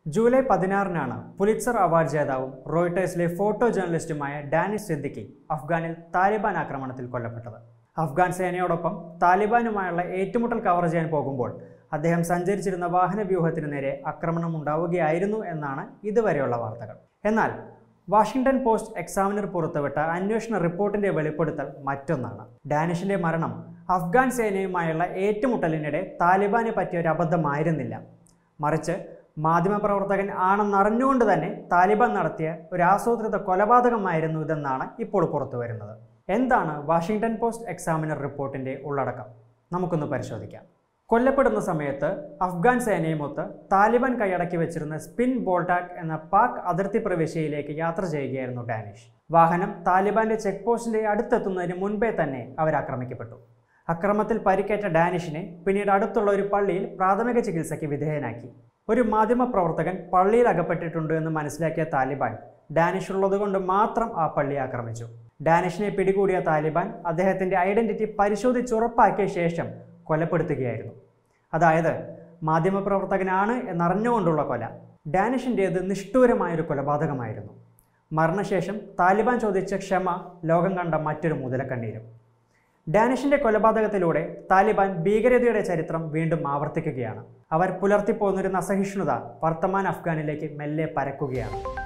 July പതിനാറിനാണ് Pulitzer award ജേതാവും റോയിട്ടേഴ്സിലെ ഫോട്ടോ ജേർണലിസ്റ്റുമായ ഡാനിഷ് സിദ്ദിഖി അഫ്ഗാനിൽ താലിബാൻ ആക്രമണത്തിൽ കൊല്ലപ്പെട്ടത് അഫ്ഗാൻ സേനയോടൊപ്പം താലിബാനുമായുള്ള ഏറ്റുമുട്ടൽ കവർ ചെയ്യാൻ പോകുമ്പോൾ അദ്ദേഹം സഞ്ചരിച്ചിരുന്ന വാഹന വ്യൂഹത്തിന് നേരെ ആക്രമണം ഉണ്ടാവുകയായിരുന്നു എന്നാണ് ഇതുവരെയുള്ള വാർത്തകൾ എന്നാൽ വാഷിംഗ്ടൺ പോസ്റ്റ് എക്സാമിനർ പുറത്തുവിട്ട അന്വേഷണ റിപ്പോർട്ടിന്റെ വെളിപ്പെടുത്തൽ മറ്റൊന്നാണ് ഡാനിഷിന്റെ മരണം അഫ്ഗാൻ സേനയുമായുള്ള ഏറ്റുമുട്ടലിനിടെ താലിബാനെ പറ്റിയ ഒരു അബദ്ധമായിരുന്നില്ല മറിച്ച് മാധ്യമപ്രവർത്തകൻ ആണെന്നറിഞ്ഞുകൊണ്ട് തന്നെ താലിബാൻ നടത്തിയ ഒരു ആസൂത്രിത കൊലപാതകമായിരുന്നു ഇതെന്നാണ് ഇപ്പോൾ പുറത്തു വരുന്നത് എന്താണ് വാഷിംഗ്ടൺ പോസ്റ്റ് എക്സാമിനർ റിപ്പോർട്ടിന്റെ ഉള്ളടക്കം നമുക്കൊന്ന് പരിശോധിക്കാം കൊല്ലപ്പെടുന്ന സമയത്ത് അഫ്ഗാൻ സേനയുമൊത്ത് താലിബാൻ കൈയടക്കി വെച്ചിരുന്ന സ്പിൻ ബോൾട്ടാക് എന്ന പാക് അതിർത്തി പ്രവിശ്യയിലേക്ക് യാത്ര ചെയ്യുകയായിരുന്നു ഡാനിഷ് വാഹനം താലിബാന്റെ ചെക്ക് പോസ്റ്റിന്റെ അടുത്തെത്തുന്നതിന് മുൻപേ തന്നെ അവരാക്രമിക്കപ്പെട്ടു അക്രമത്തിൽ പരിക്കേറ്റ ഡാനിഷിനെ പിന്നീട് അടുത്തുള്ള ഒരു പള്ളിയിൽ പ്രാഥമിക ചികിത്സയ്ക്ക് വിധേയനാക്കി ഒരു മാധ്യമപ്രവർത്തകൻ പള്ളിയിൽ അകപ്പെട്ടിട്ടുണ്ട് എന്ന് മനസ്സിലാക്കിയ താലിബാൻ ഡാനിഷ് ഉള്ളതുകൊണ്ട് മാത്രം ആ പള്ളി ആക്രമിച്ചു ഡാനിഷിനെ പിടികൂടിയ താലിബാൻ അദ്ദേഹത്തിന്റെ ഐഡന്റിറ്റി പരിശോധിച്ചുറപ്പാക്കിയ ശേഷം കൊലപ്പെടുത്തുകയായിരുന്നു അതായത് മാധ്യമപ്രവർത്തകനാണ് എന്നറിഞ്ഞുകൊണ്ടുള്ള കൊല ഡാനിഷിൻ്റേത് നിഷ്ഠൂരമായൊരു കൊലപാതകമായിരുന്നു മരണശേഷം താലിബാൻ ചോദിച്ച ക്ഷമ ലോകം കണ്ട മറ്റൊരു മുതലക്കണ്ണീരും ഡാനിഷിന്റെ കൊലപാതകത്തിലൂടെ താലിബാൻ ഭീകരതയുടെ ചരിത്രം വീണ്ടും ആവർത്തിക്കുകയാണ് അവർ പുലർത്തിപ്പോകുന്നൊരു അസഹിഷ്ണുത വർത്തമാൻ അഫ്ഗാനിലേക്ക് മെല്ലെ പരക്കുകയാണ്